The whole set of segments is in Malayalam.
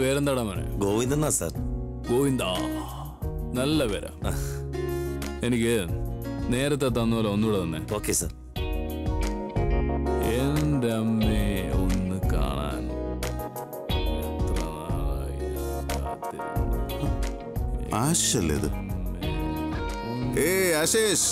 പേരെന്താടാ മോനെ ഗോവിന്ദനാ സാർ ഗോവിന്ദ നല്ല പേരാ എനിക്ക് നേരത്തെ തന്ന പോലെ ഒന്നുകൂടെ തന്നെ ഓക്കെ സാർ എന്റെ അമ്മയെ ഒന്ന് കാണാൻ എത്ര നാളായി ഞാൻ കാത്തിരുന്നു. ആശല്ലേ ഇത് ഏ ആശേഷ്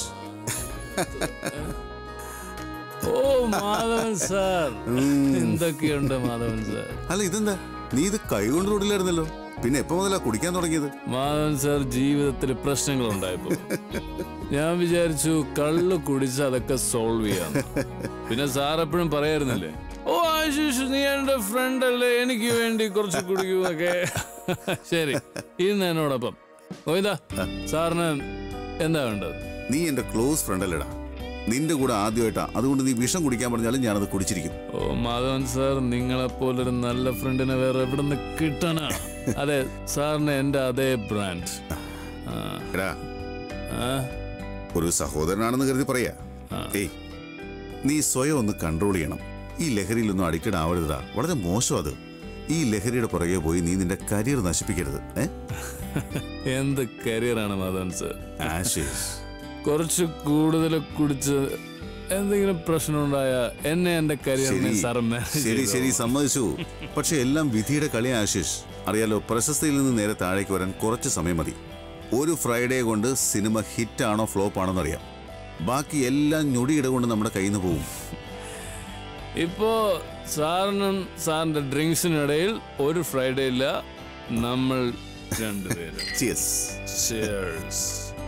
ഓ മാധവൻ സാർ എന്തൊക്കെയുണ്ട് മാധവൻ സാർ അല്ല ഇതെന്താ നീ ഇത് കൈകൊണ്ട് റോഡിലായിരുന്നല്ലോ പിന്നെ എപ്പോ മുതലാ കുടിക്കാൻ തുടങ്ങിയത് മാധവൻ സാർ ജീവിതത്തിൽ പ്രശ്നങ്ങൾ ഉണ്ടായപ്പോ ഞാൻ വിചാരിച്ചു കള്ള് കുടിച്ച് അതൊക്കെ സോൾവ് ചെയ്യാം പിന്നെ സാർ എപ്പോഴും പറയായിരുന്നില്ലേ ഓ ആശിഷ് നീ എന്റെ ഫ്രണ്ട് അല്ലേ എനിക്ക് വേണ്ടി കുറച്ച് കുടിക്കുന്നൊക്കെ ശരി ഇന്ന് എന്നോടൊപ്പം ഗോവിന്ദ സാറിന് എന്താ വേണ്ടത് നീ എന്റെ ക്ലോസ് ഫ്രണ്ട് അല്ലേടാ നിന്റെ കൂടെ ആദ്യമായിട്ടാ അതുകൊണ്ട് നീ വിഷം കുടിക്കാൻ പറഞ്ഞാലും ഞാനത് കുടിച്ചിരിക്കും ഓ മാധവൻ സാർ നിങ്ങളെപ്പോലൊരു നല്ല ഫ്രണ്ടിനെ വേറെ എവിടെ നിന്ന് കിട്ടണ അതെ സാറിന് എന്റെ അതേ ബ്രാൻഡ് ആ എടാ ആ ഒരു സഹോദരനാണെന്ന് കരുതി പറയാ ഏയ് നീ സ്വയം ഒന്ന് കൺട്രോൾ ചെയ്യണം ഈ ലഹരിയിലൊന്നും അഡിക്റ്റഡ് ആവരുതാ വളരെ മോശം അത് ഈ ലഹരിയുടെ പുറകെ പോയി നീ നിന്റെ കരിയർ നശിപ്പിക്കരുത് ഏ എന്ത് കരിയറാണ് മാധവൻ സാർ ആശേഷ് കുറച്ച് കൂടുതൽ കുടിച്ച് എന്തെങ്കിലും പ്രശ്നം ഉണ്ടായ എന്നെ എന്റെ കരിയറിനെ ശരി സാർ ശരി ശരി സമ്മതിച്ചു പക്ഷെ എല്ലാം വിധിയുടെ കളി ആശിഷ് അറിയാലോ പ്രശസ്തിയിൽ നിന്ന് നേരെ താഴേക്ക് വരാൻ കുറച്ച് സമയം മതി ഒരു ഫ്രൈഡേ കൊണ്ട് സിനിമ ഹിറ്റ് ആണോ ഫ്ലോപ്പ് ആണോ എന്നറിയാം ബാക്കി എല്ലാം ഞൊടിയിട കൊണ്ട് നമ്മുടെ കയ്യിൽ നിന്ന് പോവും ഇപ്പോ സാറിനും സാറിന്റെ ഡ്രിങ്ക്സിനിടയിൽ ഒരു ഫ്രൈഡേ ഇല്ല നമ്മൾ രണ്ടുപേരും Cheers. Cheers.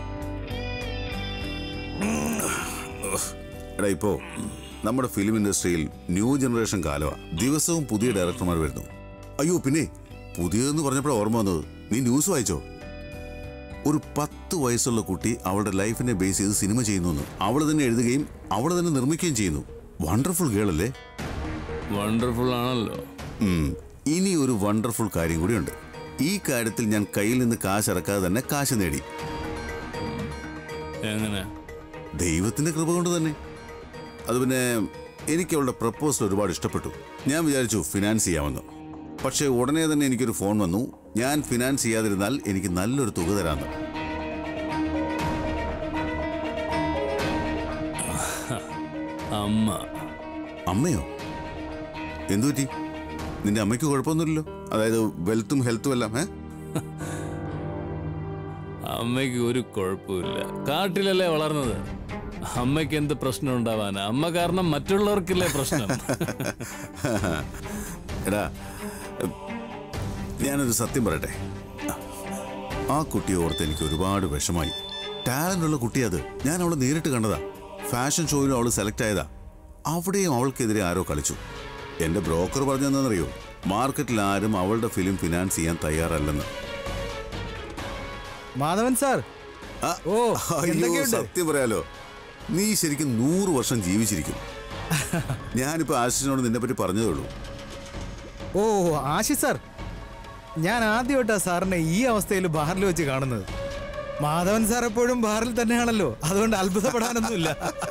എടാ ഇപ്പോ നമ്മുടെ ഫിലിം ഇൻഡസ്ട്രിയിൽ ന്യൂ ജനറേഷൻ കാലമാ ദിവസവും പുതിയ ഡയറക്ടർമാർ വരുന്നു അയ്യോ പിന്നെ പുതിയതെന്ന് പറഞ്ഞപ്പോഴാണ് ഓർമ്മ വന്നത് നീ ന്യൂസ് വായിച്ചോ ഒരു പത്ത് വയസ്സുള്ള കുട്ടി അവളുടെ ലൈഫിനെ ബേസ് ചെയ്ത് സിനിമ ചെയ്യുന്നു അവൾ തന്നെ എഴുതുകയും അവൾ തന്നെ നിർമ്മിക്കുകയും ചെയ്യുന്നു വണ്ടർഫുൾ ഗേൾ അല്ലേ വണ്ടർഫുൾ ആണല്ലോ ഉം. ഇനി ഒരു വണ്ടർഫുൾ കാര്യം കൂടിയുണ്ട് ഈ കാര്യത്തിൽ ഞാൻ കയ്യിൽ നിന്ന് കാശ് ഇറക്കാതെ തന്നെ കാശ് നേടി എങ്ങനെ ദൈവത്തിന്റെ കൃപ കൊണ്ട് തന്നെ അത് പിന്നെ എനിക്ക് അവളുടെ പ്രപ്പോസൽ ഒരുപാട് ഇഷ്ടപ്പെട്ടു ഞാൻ വിചാരിച്ചു ഫിനാൻസ് ചെയ്യാമെന്ന് പക്ഷേ ഉടനെ തന്നെ എനിക്കൊരു ഫോൺ വന്നു ഞാൻ ഫിനാൻസ് ചെയ്യാതിരുന്നാൽ എനിക്ക് നല്ലൊരു തുക തരാമെന്ന് അമ്മ അമ്മയോ എന്തു പറ്റി നിന്റെ അമ്മയ്ക്ക് കുഴപ്പമൊന്നുമില്ലല്ലോ അതായത് വെൽത്തും ഹെൽത്തും എല്ലാം ഏ അമ്മയ്ക്ക് ഒരു കുഴപ്പമില്ല കാട്ടിലല്ലേ വളർന്നത് അമ്മയ്ക്ക് എന്ത് പ്രശ്നം ഉണ്ടാവാനാ അമ്മ കാരണം മറ്റുള്ളവർക്കില്ലേ പ്രശ്നം എടാ ഞാനൊരു സത്യം പറയട്ടെ ആ കുട്ടിയെ ഓർത്ത് എനിക്ക് ഒരുപാട് വിഷമായി ടാലന്റ് ഉള്ള കുട്ടി അത് ഞാൻ അവളെ നേരിട്ട് കണ്ടതാ ഫാഷൻ ഷോയിലും അവൾ സെലക്ട് ആയതാ അവിടെയും അവൾക്കെതിരെ ആരോ കളിച്ചു എന്റെ ബ്രോക്കർ പറഞ്ഞെന്നറിയോ മാർക്കറ്റിൽ ആരും അവളുടെ ഫിലിം ഫിനാൻസ് ചെയ്യാൻ തയ്യാറല്ലെന്ന് മാധവൻ സാർ ആ, ഓ, അയ്യോ, എന്തൊക്കെയുണ്ട്? സത്യം പറയാലോ നീ ശരിക്കും നൂറ് വർഷം ജീവിച്ചിരിക്കും ഞാനിപ്പോ ആശിഷിനോട് നിന്നെ പറ്റി പറഞ്ഞതേ ഉള്ളൂ ഓ ആശിഷ് സാർ ഞാൻ ആദ്യമായിട്ടാ സാറിനെ ഈ അവസ്ഥയിൽ ബാറിൽ വെച്ച് കാണുന്നത് മാധവൻ സാർ എപ്പോഴും ബാറിൽ തന്നെയാണല്ലോ അതുകൊണ്ട് അത്ഭുതപ്പെടാനൊന്നുമില്ല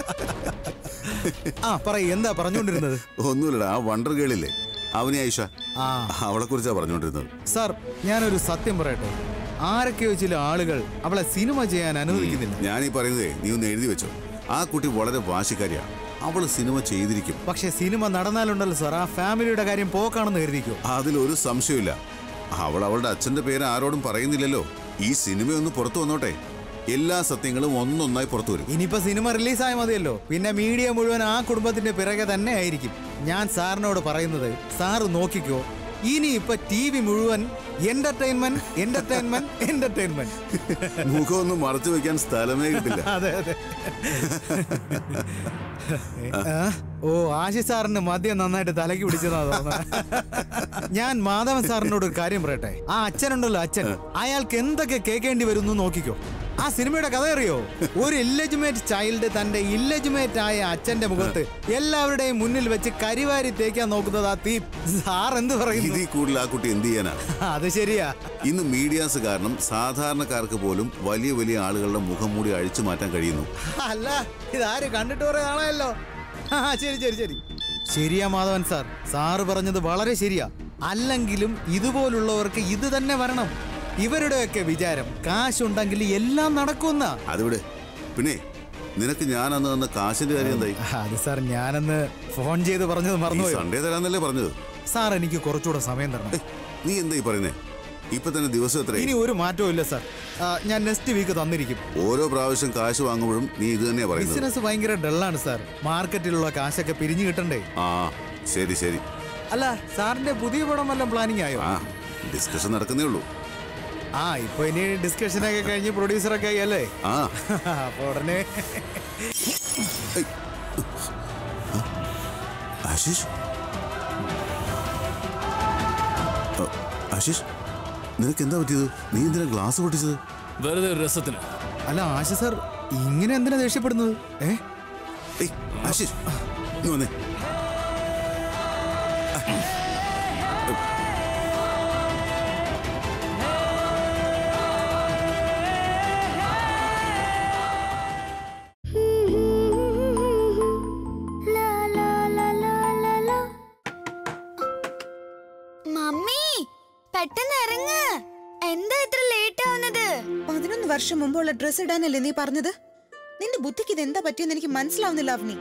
ആ പറയ് എന്താ പറഞ്ഞുകൊണ്ടിരുന്നത് ഒന്നുമില്ലടാ ആ വണ്ടർ ഗേളില്ലേ അവനെ ആയിഷ ആ അവളെ കുറിച്ചാ പറഞ്ഞുകൊണ്ടിരുന്നത് സാർ ഞാനൊരു സത്യം പറയട്ടെ ആരൊക്കെയോ ചില ആളുകൾ അവളെ സിനിമ ചെയ്യാൻ അനുവദിക്കുന്നില്ല ഞാനീ പറയുന്നതേ നീ ഒന്ന് എഴുതി വെച്ചോ ആ കുട്ടി വളരെ വാശിക്കാരിയാ അവള് സിനിമ ചെയ്തിരിക്കും പക്ഷെ സിനിമ നടന്നാലുണ്ടല്ലോ സാർ ആ ഫാമിലിയുടെ കാര്യം പോക്കാണെന്ന് കരുതിക്കോ അതിലൊരു സംശയമില്ല അവൾ അവളുടെ അച്ഛന്റെ പേര് ആരോടും പറയുന്നില്ലല്ലോ ഈ സിനിമയൊന്ന് പുറത്തു വന്നോട്ടെ എല്ലാ സത്യങ്ങളും ഒന്നൊന്നായി പുറത്തു വരും ഇനിയിപ്പോ സിനിമ റിലീസായ മതിയല്ലോ പിന്നെ മീഡിയ മുഴുവൻ ആ കുടുംബത്തിന്റെ പിറകെ തന്നെ ആയിരിക്കും ഞാൻ സാറിനോട് പറയുന്നത് സാറ് നോക്കിക്കോ ഇനി ഇപ്പൊ ടി വി മുഴുവൻ എന്റർടൈൻമെന്റ് എന്റർടൈൻമെന്റ് എന്റർടൈൻമെന്റ് മുഖമൊന്നും മറച്ചു വെക്കാൻ സ്ഥലമേ കിട്ടില്ല അതെ അതെ ആ? ഓ ആശി സാറിന് മദ്യം നന്നായിട്ട് തലക്ക് പിടിച്ചതാ തോന്നുന്നത് ഞാൻ മാധവൻ സാറിനോട് ഒരു കാര്യം പറയട്ടെ ആ അച്ഛനുണ്ടല്ലോ അച്ഛൻ അയാൾക്ക് എന്തൊക്കെ കേൾക്കേണ്ടി വരുന്നു നോക്കിക്കോ ആ സിനിമയുടെ കഥ അറിയോ ഒരു ഇല്ലജുമേറ്റ് ചൈൽഡ് തന്റെ ഇല്ലജുമേറ്റ് ആയ അച്ഛന്റെ മുഖത്ത് എല്ലാവരുടെയും മുന്നിൽ വെച്ച് കരിവാരി തേക്കാൻ നോക്കുന്നത് ആ തീ സാർ എന്ത് പറയുന്നു ഇതിൽ കൂടുതൽ ആ കുട്ടി എന്ത് ചെയ്യാനാ അത് ശരിയാ ഇന്ന് മീഡിയാസ് കാരണം സാധാരണക്കാർക്ക് പോലും വലിയ വലിയ ആളുകളുടെ മുഖം മൂടി അഴിച്ചു മാറ്റാൻ കഴിയുന്നു അല്ല ഇതാര് കണ്ടിട്ട് കുറെ നാളായല്ലോ ആ ശരി ശരി ശരി ശരിയാ മാധവൻ സാർ സാറ് പറഞ്ഞത് വളരെ ശരിയാ അല്ലെങ്കിലും ഇതുപോലുള്ളവർക്ക് ഇത് തന്നെ വരണം ഇവരുടെയൊക്കെ വിചാരം കാശുണ്ടെങ്കിൽ എല്ലാം നടക്കുന്ന അതിവിടെ പിന്നെ നിനക്ക് ഞാൻ അന്ന് തന്ന കാശിന്റെ കാര്യം എന്തായി അത് സാർ ഞാനന്ന് ഫോൺ ചെയ്ത് പറഞ്ഞത് ഈ മറന്നുപോയോ സൺഡേ തരാന്നല്ലേ പറഞ്ഞത് സാർ എനിക്ക് കുറച്ചുകൂടെ സമയം തരണം ഏയ്, നീ എന്താ ഈ പറയുന്നേ ഇപ്പൊ തന്നെ ദിവസം എത്രയായി ഇനി ഒരു മാറ്റവും ഇല്ല സാർ ആ, ഞാൻ നെക്സ്റ്റ് വീക്ക് തന്നിരിക്കും ഓരോ പ്രാവശ്യം കാശ് വാങ്ങുമ്പോഴും നീ ഇത് തന്നെയാ പറയുന്നത് ബിസിനസ് ഭയങ്കര ഡള്ളാണ് സാർ മാർക്കറ്റിലുള്ള കാശൊക്കെ പിരിഞ്ഞു കിട്ടണ്ടേ ആ ശരി ശരി അല്ല സാറിന്റെ പുതിയ പടം വല്ലതും പ്ലാനിങ് ആയോ ആ ഡിസ്കഷൻ നടക്കുന്നേ ഉള്ളൂ ആ ഇപ്പൊ ഇനി ഡിസ്കഷൻ ഒക്കെ കഴിഞ്ഞ് പ്രൊഡ്യൂസറൊക്കെ ആയി അല്ലേ ആ അപ്പൊ ഉടനെ ആശിഷ് ഓ, ആശിഷ് നിനക്ക് എന്താ പറ്റിയത് നീ എന്തിനാ ഗ്ലാസ് പൊട്ടിച്ചത് വെറുതെ ഒരു രസത്തിന് അല്ല ആശ സാർ ഇങ്ങനെ എന്തിനാ ദേഷ്യപ്പെടുന്നത് ഏ ഏയ് ആശിഷ് നീ വന്നേ മമ്മി പെട്ടെന്ന് ഇറങ്ങ് എന്താ ഇത്ര ലേറ്റ് ആവുന്നത് പതിനൊന്ന് വർഷം മുമ്പുള്ള ഡ്രസ് ഇടാനല്ലേ നീ പറഞ്ഞത് നിന്റെ ബുദ്ധിക്ക് ഇത് എന്താ പറ്റിയെന്ന് എനിക്ക് മനസ്സിലാവുന്നില്ല അവനി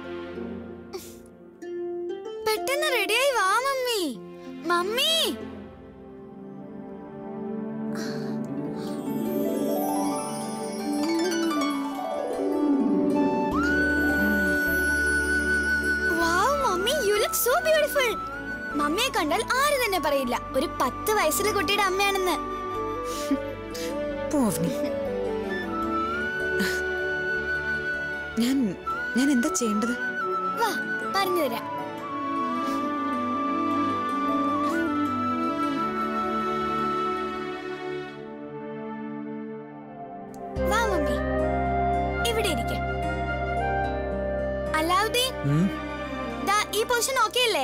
പെട്ടെന്ന് റെഡിയായി വാ mummy mummy wow mummy you look so beautiful മമ്മിയെ കണ്ടാൽ ആരും തന്നെ പറയില്ല ഒരു പത്ത് വയസ്സിലെ കുട്ടിയുടെ അമ്മയാണെന്ന് പോ അവനി ഞാൻ ഞാൻ എന്താ ചെയ്യേണ്ടത് വാ പറഞ്ഞു തരാം വാ മമ്മി ഇവിടെ ഇരിക്ക അലാവുദ്ദീൻ ദാ ഈ പൊസിഷൻ ഓക്കെ അല്ലേ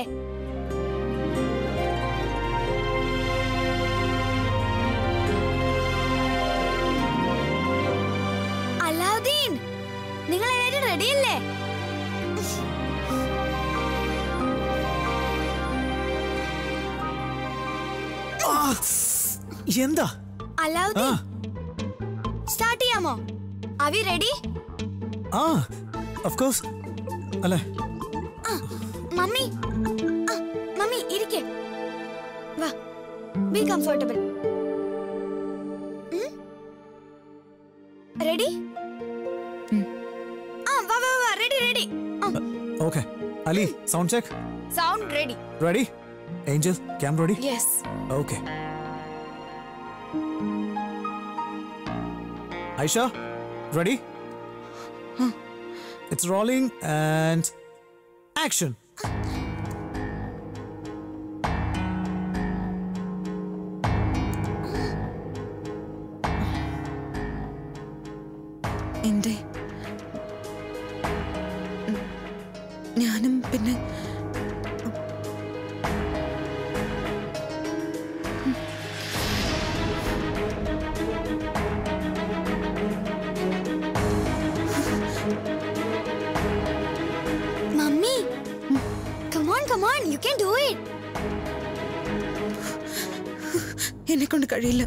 അലാവുദ്ദീൻ നിങ്ങൾ എല്ലാവരും റെഡിയല്ലേ എന്താ അലാവുദ്ദീൻ സ്റ്റാർട്ട് ചെയ്യാമോ അവി റെഡി ആ ഓഫ് കോഴ്സ് അല്ലേ മമ്മി ആ, മമ്മി ഇരിക്കെ വാ ബി കംഫർട്ടബിൾ റെഡി ആ വാ വാ വാ ready ready Okay. Ali, sound check. Sound ready Ready? Angel, cam ready? Yes Okay. Aisha, ready? It's rolling and action. എന്റെ ഉം, ഞാനും പിന്നെ mummy come on come on you can do it എന്നെ കൊണ്ട് കഴിയില്ല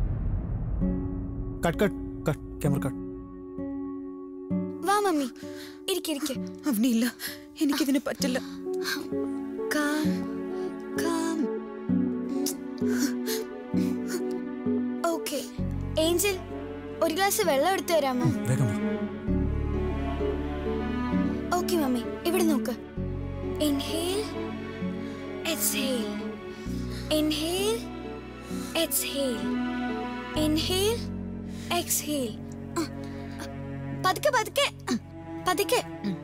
Cut, cut, cut. Camera cut. വാ മമ്മി ഇരിക്കെ ഇരിക്കെ അവനില്ല എനിക്കിതിന് പറ്റില്ല കാം കാം ഓക്കെ ഏഞ്ചൽ ഒരു ഗ്ലാസ് വെള്ളം എടുത്തു തരാമോ വേഗം വാ. ഓക്കെ മമ്മി ഇവിടെ നോക്ക് inhale exhale inhale exhale inhale exhale പതുക്കെ പതുക്കെ ആ, പതുക്കെ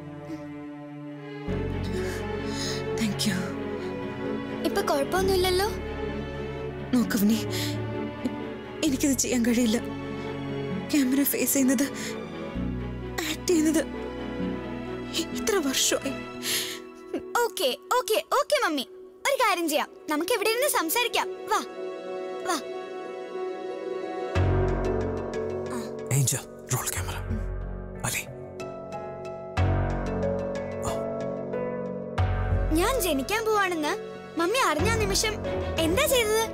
താങ്ക് യു ഇപ്പൊ കുഴപ്പമൊന്നുമില്ലല്ലോ നോക്കവനി എനിക്കിത് ചെയ്യാൻ കഴിയില്ല ക്യാമറ ഫേസ് ചെയ്യുന്നത് ആക്ട് ചെയ്യുന്നത് ഇത്ര വർഷമായി ഓക്കെ ഓക്കെ ഓക്കെ മമ്മി ഒരു കാര്യം ചെയ്യാം നമുക്ക് ഇവിടെ ഇരുന്ന് സംസാരിക്കാം വാ വാ Angel, roll camera. Ali, ഞാൻ ജനിക്കാൻ പോവാണെന്ന് മമ്മി അറിഞ്ഞ ആ നിമിഷം എന്താ ചെയ്തത്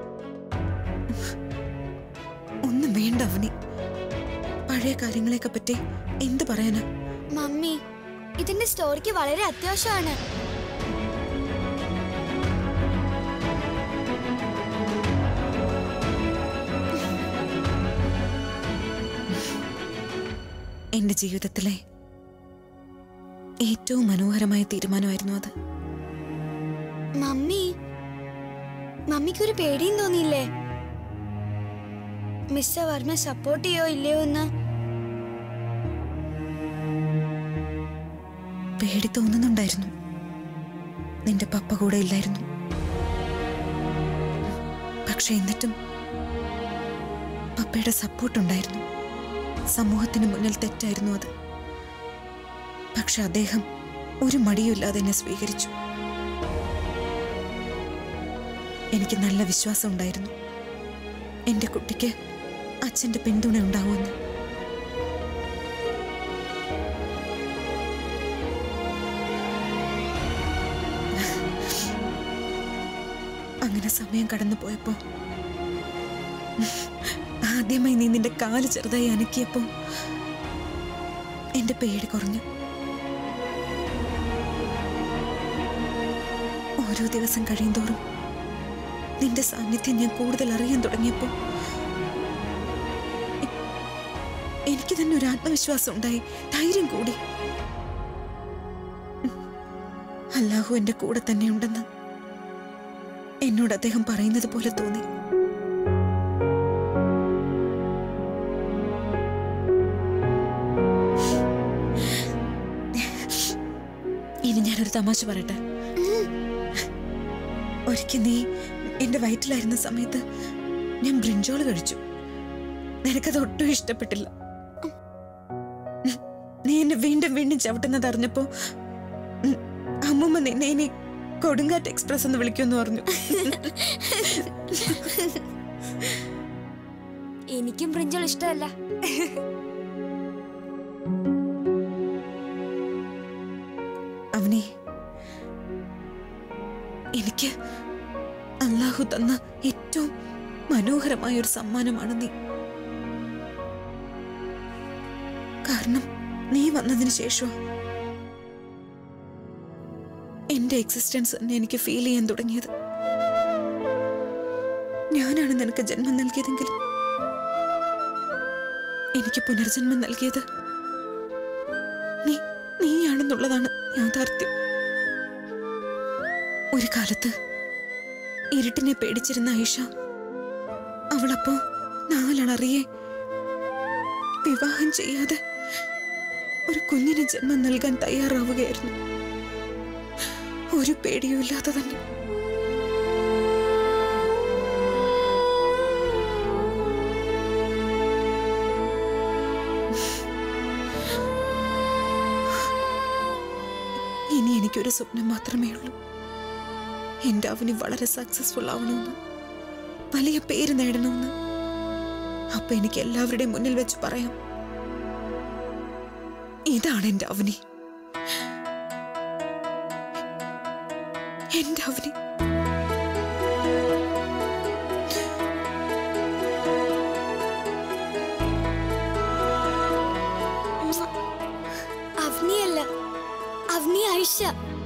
ഒന്നും വേണ്ട അവനി പഴയ കാര്യങ്ങളെയൊക്കെ പറ്റി എന്ത് പറയാനാ മമ്മി ഇതിന്റെ സ്റ്റോറിക്ക് വളരെ അത്യാവശ്യമാണ് എന്റെ ജീവിതത്തിലെ ഏറ്റവും മനോഹരമായ തീരുമാനമായിരുന്നു അത് മമ്മി മമ്മിക്കൊരു പേടിയും തോന്നിയില്ലേ മിസ്റ്റർ വർമ്മ സപ്പോർട്ട് ചെയ്യോ ഇല്ലയോ എന്ന് പേടി തോന്നുന്നുണ്ടായിരുന്നു നിന്റെ പപ്പ കൂടെ ഇല്ലായിരുന്നു പക്ഷെ എന്നിട്ടും പപ്പയുടെ സപ്പോർട്ട് ഉണ്ടായിരുന്നു സമൂഹത്തിന് മുന്നിൽ തെറ്റായിരുന്നു അത് പക്ഷെ അദ്ദേഹം ഒരു മടിയുമില്ലാതെ എന്നെ സ്വീകരിച്ചു എനിക്ക് നല്ല വിശ്വാസം ഉണ്ടായിരുന്നു എന്റെ കുട്ടിക്ക് അച്ഛന്റെ പിന്തുണ ഉണ്ടാവുമെന്ന് അങ്ങനെ സമയം കടന്നു പോയപ്പോ ആദ്യമായി നീ നിന്റെ കാല് ചെറുതായി അനക്കിയപ്പോ എന്റെ പേടി കുറഞ്ഞു ഓരോ ദിവസം കഴിയുന്തോറും നിന്റെ സാന്നിധ്യം ഞാൻ കൂടുതൽ അറിയാൻ തുടങ്ങിയപ്പോ എ- എനിക്ക് തന്നെ ഒരു ആത്മവിശ്വാസം ഉണ്ടായി ധൈര്യം കൂടി അല്ലാഹു എന്റെ കൂടെ തന്നെ ഉണ്ടെന്ന് എന്നോട് അദ്ദേഹം പറയുന്നത് പോലെ തോന്നി ഇനി ഞാനൊരു തമാശ പറയട്ടെ ഒരിക്കൽ നീ എന്റെ വയറ്റിലായിരുന്ന സമയത്ത് ഞാൻ ബ്രിഞ്ചോള് കഴിച്ചു നിനക്കത് ഒട്ടും ഇഷ്ടപ്പെട്ടില്ല നീ എന്നെ വീണ്ടും വീണ്ടും ചവിട്ടുന്നത് അറിഞ്ഞപ്പോ ഉം, അമ്മൂമ്മ നിന്നെ ഇനി കൊടുങ്കാറ്റ് എക്സ്പ്രസ് എന്ന് വിളിക്കുമെന്ന് പറഞ്ഞു എനിക്കും ബ്രിഞ്ചോൾ ഇഷ്ടമല്ല അവനെ എനിക്ക് അള്ളാഹു തന്ന ഏറ്റവും മനോഹരമായ ഒരു സമ്മാനമാണ് നീ കാരണം നീ വന്നതിന് ശേഷം എന്റെ എക്സിസ്റ്റൻസ് തന്നെ എനിക്ക് ഫീൽ ചെയ്യാൻ തുടങ്ങിയത് ഞാനാണ് നിനക്ക് ജന്മം നൽകിയതെങ്കിൽ എനിക്ക് പുനർജന്മം നൽകിയത് നീ നീയാണെന്നുള്ളതാണ് യാഥാർത്ഥ്യം ഒരു കാലത്ത് ഇരുട്ടിനെ പേടിച്ചിരുന്ന ഐഷ അവളപ്പോ നാലണറിയെ വിവാഹം ചെയ്യാതെ ഒരു കുഞ്ഞിന് ജന്മം നൽകാൻ തയ്യാറാവുകയായിരുന്നു ഒരു പേടിയും ഇല്ലാതെ തന്നെ ഇനി എനിക്കൊരു സ്വപ്നം മാത്രമേ ഉള്ളൂ എന്റെ അവന് വളരെ സക്സസ്ഫുൾ ആവണമെന്ന് വലിയ പേര് നേടണമെന്ന് അപ്പൊ എനിക്ക് എല്ലാവരുടെയും മുന്നിൽ വെച്ച് പറയാം ഇതാണ് എന്റെ അവനി എന്റെ അവനി അവനിയല്ല അവനി ഐഷ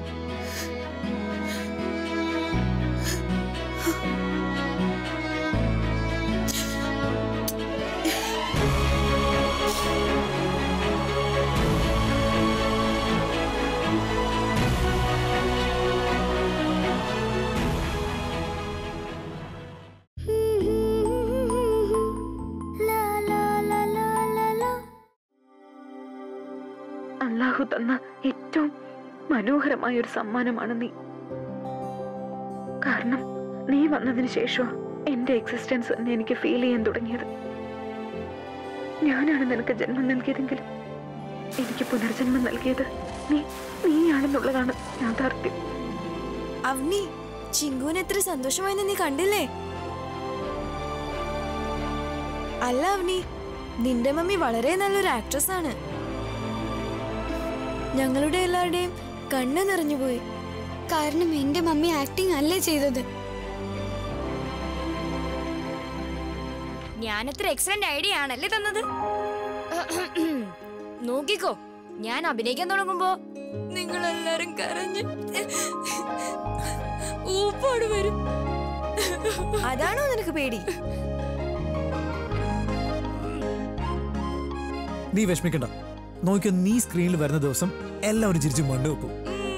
അള്ളാഹു തന്ന ഏറ്റവും മനോഹരമായ ഒരു സമ്മാനമാണ് നീ കാരണം നീ വന്നതിന് ശേഷം എന്റെ എക്സിസ്റ്റൻസ് തന്നെ എനിക്ക് ഫീൽ ചെയ്യാൻ തുടങ്ങിയത് ഞാനാണ് നിനക്ക് ജന്മം നൽകിയതെങ്കിലും എനിക്ക് പുനർജന്മം നൽകിയത് നീ നീയാണെന്നുള്ളതാണ് യാഥാർത്ഥ്യം അവനി ചിങ്കുവിന് എത്ര സന്തോഷമായെന്ന് നീ കണ്ടില്ലേ അല്ല അവനി നിന്റെ മമ്മി വളരെ നല്ലൊരു ആക്ട്രസ് ആണ് ഞങ്ങളുടെ എല്ലാവരുടെയും കണ്ണ് നിറഞ്ഞുപോയി കാരണം എന്റെ മമ്മി ആക്ടിങ് അല്ലേ ചെയ്തത് ഞാനത്ര എക്സലന്റ് ഐഡിയ ആണല്ലേ തന്നത് നോക്കിക്കോ ഞാൻ അഭിനയിക്കാൻ തുടങ്ങുമ്പോ നിങ്ങൾ എല്ലാരും കരഞ്ഞ് ഊപ്പാട് വരും അതാണോ നിനക്ക് പേടി നീ വിഷമിക്കണ്ട നോക്കിയോ നീ സ്ക്രീനിൽ വരുന്ന ദിവസം എല്ലാവരും ചിരിച്ചു മണ്ടു വെക്കും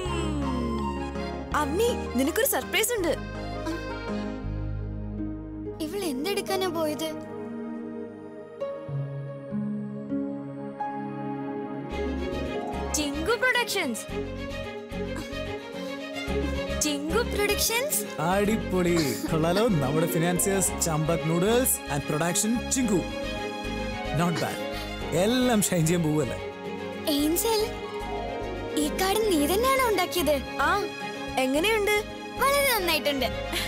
അവനി നിനക്കൊരു സർപ്രൈസ് ഉണ്ട് ഇവൾ എന്തെടുക്കാനാ പോയത് ചിങ്കു പ്രൊഡക്ഷൻസ് ചിങ്കു പ്രൊഡക്ഷൻസ് അടിപൊളി കൊള്ളാലോ നമ്മുടെ financiers Champak noodles and production Chinku not bad എല്ലാം ഷൈൻ ചെയ്യാൻ പോവല്ലേ ഏഞ്ചൽ ഈ കാർഡ് നീ തന്നെയാണോ ഉണ്ടാക്കിയത് ആ എങ്ങനെയുണ്ട് വളരെ നന്നായിട്ടുണ്ട്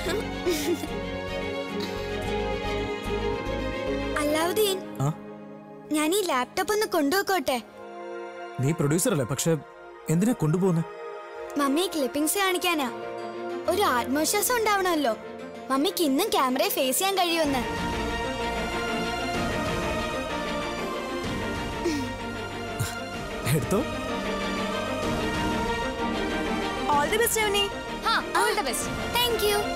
അല്ലാവുദ്ദീൻ ആ ഞാൻ ഈ ലാപ്ടോപ്പ് ഒന്ന് കൊണ്ടുപോക്കോട്ടെ നീ പ്രൊഡ്യൂസർ അല്ലേ പക്ഷെ എന്തിനാ കൊണ്ടുപോകുന്നത് മമ്മി ക്ലിപ്പിംഗ്സ് കാണിക്കാനാ ഒരു ആത്മവിശ്വാസം ഉണ്ടാവണമല്ലോ മമ്മിക്ക് ഇന്നും ക്യാമറയെ ഫേസ് ചെയ്യാൻ കഴിയുമെന്ന് എടുത്തോ ഓൾ ദി ബെസ്റ്റ് അവനി ആ all the best thank you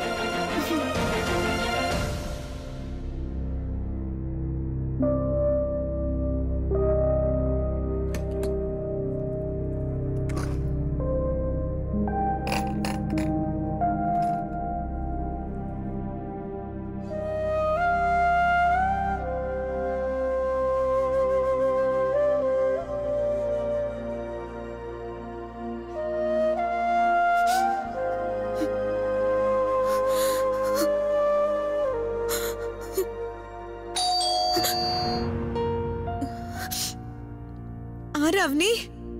ആരാ അവനി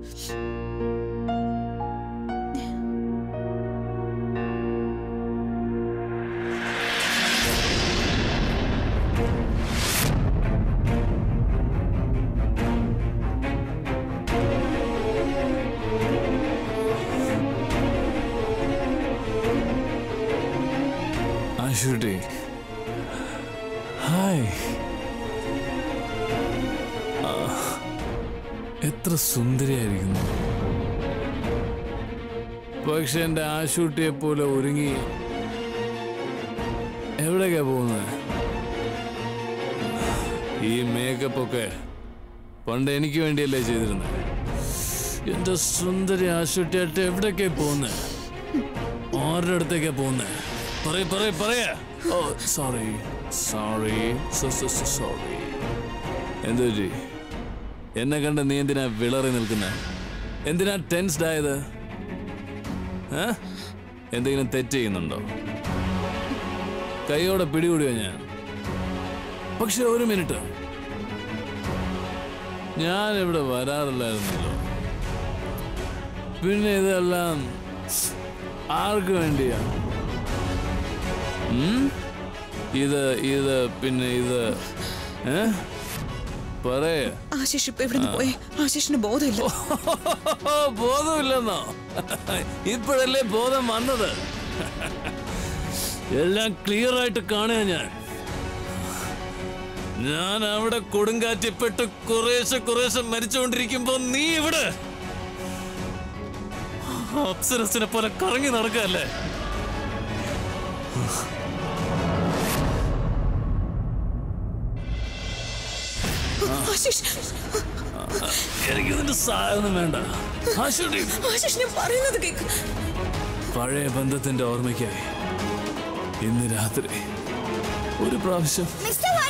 ആശുട്ടി ഹായ് ആ, എത്ര സുന്ദരിയായിരിക്കുന്നു പക്ഷെ എന്റെ ആശുട്ടിയെ പോലെ ഒരുങ്ങി എവിടേക്കാ പോകുന്നത് ഈ മേക്കപ്പ് ഒക്കെ പണ്ട് എനിക്ക് വേണ്ടിയല്ലേ ചെയ്തിരുന്നത് എന്റെ സുന്ദരി ആശുട്ടിയായിട്ട് എവിടേക്കാ പോകുന്നത് ആരുടെ അടുത്തേക്കാ പോകുന്നത് പറയ പറയ പറയാ ഓ സോറി സോറി സോറി എന്തു പറ്റി എന്നെ കണ്ട് നീ എന്തിനാ വിളറി നിൽക്കുന്ന എന്തിനാ ടെൻസ്ഡ് ആയത് ഏ? എന്തെങ്കിലും തെറ്റ് ചെയ്യുന്നുണ്ടോ കൈയോടെ പിടികൂടിയോ ഞാൻ പക്ഷെ ഒരു മിനിറ്റ് ഞാൻ ഇവിടെ വരാറില്ലായിരുന്നല്ലോ പിന്നെ ഇതെല്ലാം ആർക്ക് വേണ്ടിയാ ഉം? ഇത് ഇത് പിന്നെ ഇത് ഏ പറയേ ആശിഷ് ഇപ്പൊ എവിടെ പോയെ ആശിഷിന് ബോധമില്ല ബോധമില്ലെന്നോ ഇപ്പോഴല്ലേ ബോധം വന്നത് എല്ലാം ക്ലിയർ ആയിട്ട് കാണുക ഞാൻ ഞാൻ അവിടെ കൊടുങ്കാറ്റിപ്പെട്ട് കുറേശ്ശെ കുറേശ്ശെ മരിച്ചുകൊണ്ടിരിക്കുമ്പോ നീ ഇവിടെ അപ്സരസിനെ പോലെ കറങ്ങി നടക്കല്ലേ ആശിഷ് എനിക്ക് ഇതിന്റെ സഹായമൊന്നും വേണ്ട ആശുട്ടി ആശിഷ് ഞാൻ പറയുന്നത് കേക്ക് പഴയ ബന്ധത്തിന്റെ ഓർമ്മയ്ക്കായി ഇന്ന് രാത്രി ഒരു പ്രാവശ്യം മിസ്റ്റർ